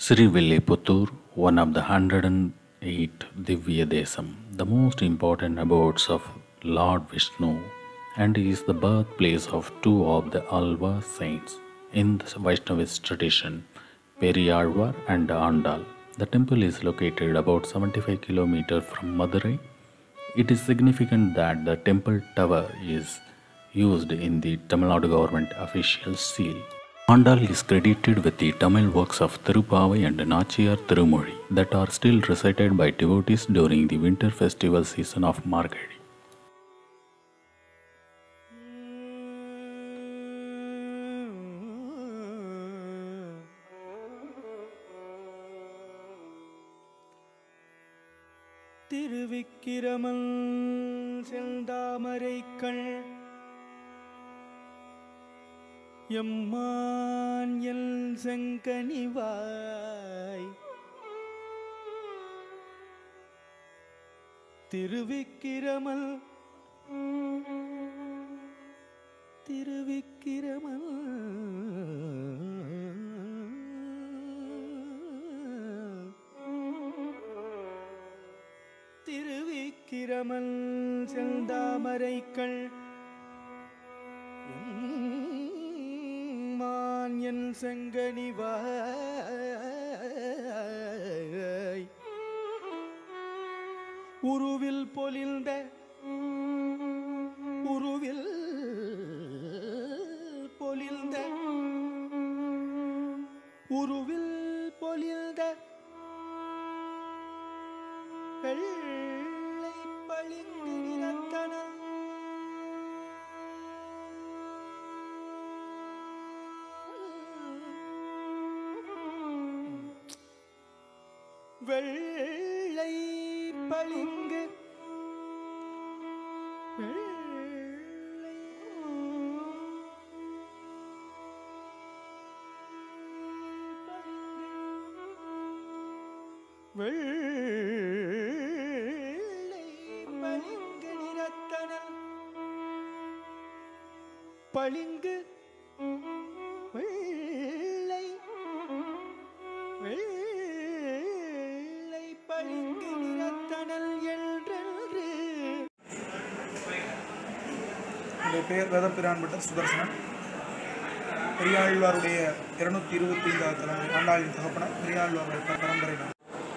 Sri Villiputtur, one of the 108 Divya Desam, the most important abodes of Lord Vishnu, and is the birthplace of two of the Alva saints in the Vaishnavist tradition, Periyalvar and Andal. The temple is located about 75 km from Madurai. It is significant that the temple tower is used in the Tamil Nadu government official seal. Andal is credited with the Tamil works of Tirupavai and Nachiyar Tirumozhi that are still recited by devotees during the winter festival season of Margazhi. Thiruvikraman செந்தாமரைக்கள் எம்மான் எல் செங்கனிவாய் திருவிக்கிரமல் திருவிக்கிரமல் திருவிக்கிரமல் செந்தாமரைக்கள் மான் என் செங்கனிவாய் உருவில் பொலிந்த உருவில் பொலிந்த உருவில் பொலிந்த வெள்ளை பளிங்கு நிறத்தனம் வெள்ளை பளிங்கு வெள்ளை வெள்ளை பளிங்கு நிறத்தனல் பளிங்கு வெள்ளை வெள்ளை பளிங்கு நிறத்தனல் என்றென்று என்னுடைய பெயர் வேதப்பிரான் பட்டர் சுதர்சனன் பெரியாழ்வாருடைய இருநூத்தி இருபத்தி ஐந்தாவது தலைமுறை ஆண்டாளின் தகப்பனர் பெரியாழ்வார் பரம்பரை நான்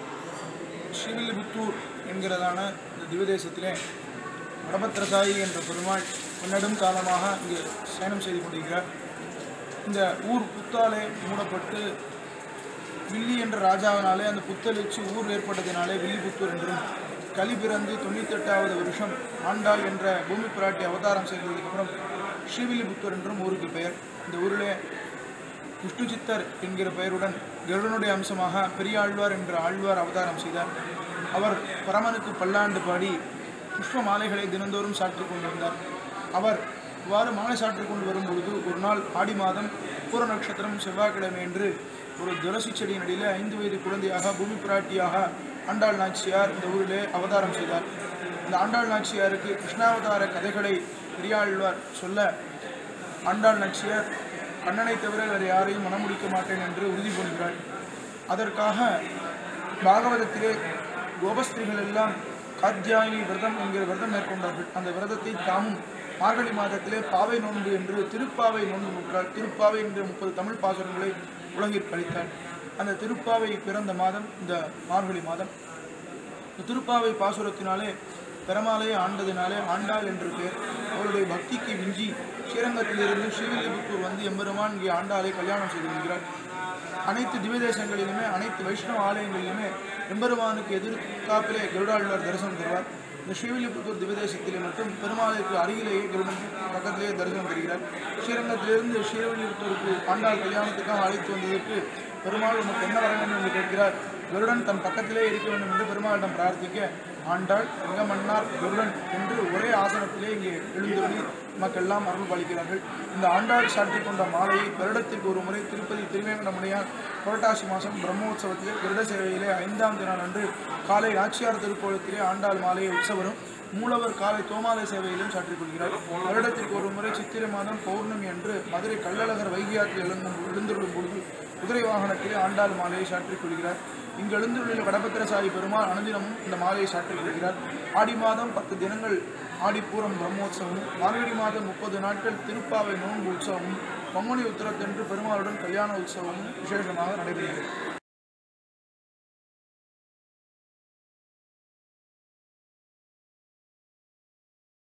ஸ்ரீவில்லிபுத்தூர் என்கிறதான இந்த திவதேசத்திலே வடபத்திரசாயி என்ற பெருமாள் பன்னெடும் காலமாக இங்கு சயனம் செய்து கொண்டிருக்கிறார் இந்த ஊர் புத்தாலே மூடப்பட்டு வில்லி என்ற ராஜாவினாலே அந்த புத்தளிச்சு ஊர் ஏற்பட்டதினாலே வில்லிபுத்தூர் என்றும் கலி பிறந்து தொண்ணூத்தெட்டாவது வருஷம் ஆண்டாள் என்ற பூமி பிராட்டி அவதாரம் செய்ததுக்கப்புறம் ஸ்ரீவில்லிபுத்தூர் என்றும் ஊருக்கு பெயர் இந்த ஊரிலே விஷ்ணு சித்தர் என்கிற பெயருடன் கருடனுடைய அம்சமாக பெரியாழ்வார் என்ற ஆழ்வார் அவதாரம் செய்தார் அவர் பரமனுக்கு பல்லாண்டு பாடி புஷ்ப மாலைகளை தினந்தோறும் சாற்றிக் கொண்டிருந்தார் அவர் இவ்வாறு மாலை சாற்றிக் கொண்டு வரும் பொழுது ஒரு நாள் ஆடி மாதம் பூர நட்சத்திரம் செவ்வாய்க்கிழமை என்று ஒரு துளசி செடியின் அடியிலே ஐந்து வயது குழந்தையாக பூமி பிராட்டியாக ஆண்டாள் நாச்சியார் இந்த ஊரிலே அவதாரம் செய்தார் இந்த ஆண்டாள் நாச்சியாருக்கு கிருஷ்ணாவதார கதைகளை பெரியாழ்வார் சொல்ல ஆண்டாள் நாச்சியார் கண்ணனை தவிர வேறு யாரையும் மனமுடிக்க மாட்டேன் என்று உறுதி பூணுகிறாள் அதற்காக பாகவதத்திலே கோபஸ்திரிகள் எல்லாம் காத்தியாயினி விரதம் என்கிற விரதம் மேற்கொண்டார்கள் அந்த விரதத்தை தாமும் மார்கழி மாதத்திலே பாவை நோன்பு என்று திருப்பாவை நோன்பு நோக்கிறாள் திருப்பாவை என்கிற முப்பது தமிழ் பாசுரங்களை உலகிற்கு அளித்தாள் அந்த திருப்பாவை பிறந்த மாதம் இந்த மார்கழி மாதம் இந்த திருப்பாவை பாசுரத்தினாலே பெருமாளை ஆண்டதினாலே ஆண்டாள் என்று பேர் அவருடைய பக்திக்கு விஞ்சி ஸ்ரீரங்கத்திலிருந்து ஸ்ரீவில்லிபுத்தூர் வந்து எம்பெருமான் இங்கே ஆண்டாளை கல்யாணம் செய்து கொள்கிறார் அனைத்து திவ்யதேசங்களிலுமே அனைத்து வைஷ்ணவ ஆலயங்களிலுமே எம்பெருமானுக்கு எதிர்காப்பிலே கருடாழ்வார் தரிசனம் தருவார் இந்த ஸ்ரீவில்லிபுத்தூர் திவ்யதேசத்திலே மட்டும் பெருமாளுக்கு அருகிலேயே கருடன் பக்கத்திலேயே தரிசனம் தருகிறார் ஸ்ரீரங்கத்திலிருந்து ஸ்ரீவில்லிபுத்தூருக்கு ஆண்டாள் கல்யாணத்துக்காக அழைத்து வந்ததற்கு பெருமாள் உனக்கு என்ன வர வேண்டும் என்று கேட்கிறார் கருடன் தன் பக்கத்திலே இருக்க வேண்டும் என்று பெருமாளிடம் பிரார்த்திக்க ஆண்டாள் ரங்கமன்னார் கருடன் என்று ஒரே ஆசனத்திலே இங்கே எழுந்தருளி மக்கள்லாம் அருள் பாலிக்கிறார்கள் இந்த ஆண்டாள் சாற்றிக் கொண்ட மாலையை வருடத்திற்கு ஒரு முறை திருப்பதி திருவேங்கடமுடையார் புரட்டாசி மாதம் பிரம்மோற்சவத்திலே கருட சேவையிலே ஐந்தாம் தினம் அன்று காலை நாச்சியார் திருக்கோலத்திலே ஆண்டாள் மாலையை உற்சவரும் மூலவர் காலை தோமாலை சேவையிலும் சாற்றிக் கொள்கிறார் வருடத்திற்கு ஒரு முறை சித்திரை மாதம் பௌர்ணமி அன்று மதுரை கள்ளழகர் வைகியாற்றில் எழுந்தும் எழுந்துள்ளும் பொழுது குதிரை வாகனத்திலே ஆண்டாள் மாலையை சாற்றிக் கொள்கிறார் இங்கு எழுந்துள்ள வடபத்திரசாயி பெருமாள் அனுதினமும் இந்த மாலையை சாற்றிக் கொள்கிறார் ஆடி மாதம் பத்து தினங்கள் ஆடிப்பூரம் பிரம்மோற்சவம் மார்கழி மாதம் முப்பது நாட்கள் திருப்பாவை நோன்பு உற்சவமும் பங்குனி உத்திரத்தன்று பெருமாளுடன் கல்யாண உற்சவமும் விசேஷமாக நடைபெறுகிறது